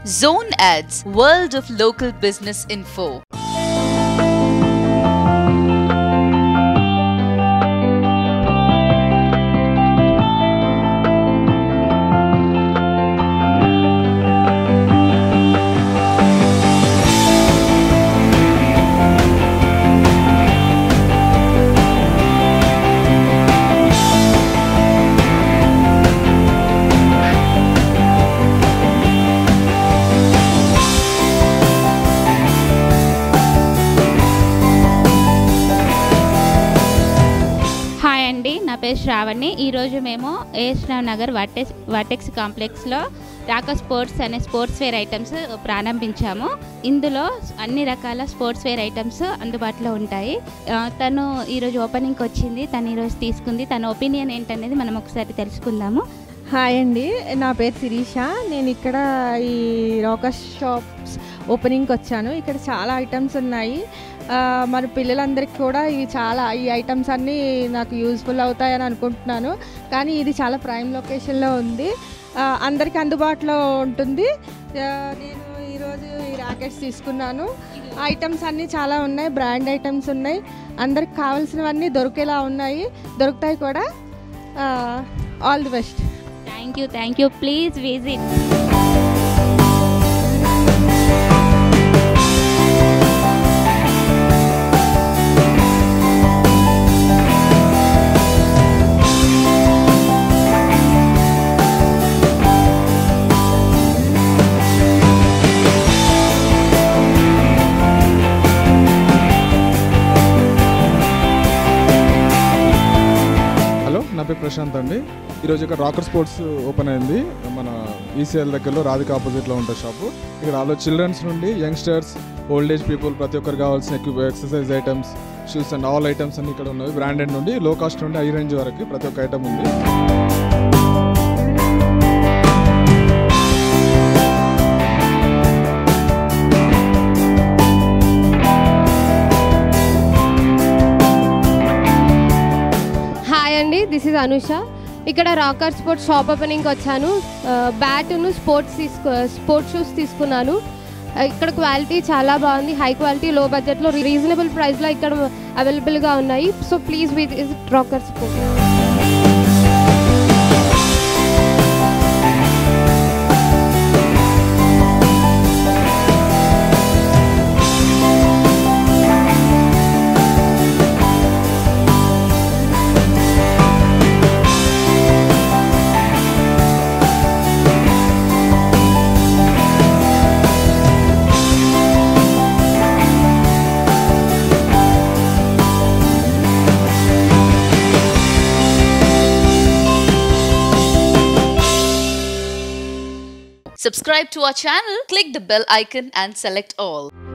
Zone Ads, World of Local Business Info. Hi అండి నా పేరు శ్రావణి ఈరోజు మేము ఏఎస్రావ్ నగర్ వాటెక్స్ వాటెక్స్ కాంప్లెక్స్లో రాకా స్పోర్ట్స్ అనే స్పోర్ట్స్ వేర్ ఐటమ్స్ ప్రారంభించాము ఇందులో అన్ని రకాల స్పోర్ట్స్ వేర్ ఐటమ్స్ అందుబాటులో ఉంటాయి ఆ, తను ఈరోజు ఓపెనింగ్కి వచ్చింది తను ఈరోజు తీసుకుంది తన ఒపీనియన్ ఏంటనేది మనం ఒకసారి తెలుసుకుందాము హాయ్ అండి నా పేరు శిరీష నేను ఇక్కడ ఈ రాకర్ షాప్స్ ఓపెనింగ్కి వచ్చాను ఇక్కడ చాలా ఐటమ్స్ ఉన్నాయి ఆ, మన పిల్లలందరికీ కూడా ఇవి చాలా ఈ ఐటమ్స్ అన్నీ నాకు యూజ్ఫుల్ అవుతాయని అనుకుంటున్నాను కానీ ఇది చాలా ప్రైమ్ లొకేషన్లో ఉంది ఆ, అందరికీ అందుబాటులో ఉంటుంది ఆ, నేను ఈరోజు ఈ ర్యాకెట్స్ తీసుకున్నాను ఐటమ్స్ అన్నీ చాలా ఉన్నాయి బ్రాండ్ ఐటమ్స్ ఉన్నాయి అందరికి కావాల్సినవన్నీ దొరికేలా ఉన్నాయి దొరుకుతాయి కూడా all the best thank you thank you please visit hello నా పేరు ప్రశాంత్ అండి ఈరోజు ఇక్కడ రాకర్ స్పోర్ట్స్ ఓపెన్ అయింది మన ఈసీఎల్ దగ్గరలో రాధిక ఆపోజిట్లో ఉంటుంది షాపు ఇక్కడ ఆలో చిల్డ్రన్స్ నుండి యంగ్స్టర్స్ ఓల్డ్ ఏజ్ పీపుల్ ప్రతి ఒక్కరు కావాల్సిన equip exercise items shoes and all items అన్ని ఇక్కడ ఉన్నవి బ్రాండెడ్ నుండి లో కాస్ట్ నుండి హై రేంజ్ వరకు ప్రతి ఒక్క ఐటమ్ ఉంది హాయ్ అండి దిస్ ఇస్ అనుష ఇక్కడ రాకర్ స్పోర్ట్స్ షాప్ ఓపెనింగ్కి వచ్చాను బ్యాట్ను స్పోర్ట్స్ తీసుకో స్పోర్ట్స్ షూస్ తీసుకున్నాను ఆ, ఇక్కడ క్వాలిటీ చాలా బాగుంది హై క్వాలిటీ లో బడ్జెట్లో రీజనబుల్ ప్రైస్లో ఇక్కడ అవైలబుల్గా ఉన్నాయి సో ప్లీజ్ విత్ ఇస్ Rocker sport Subscribe to our channel, click the bell icon and select all.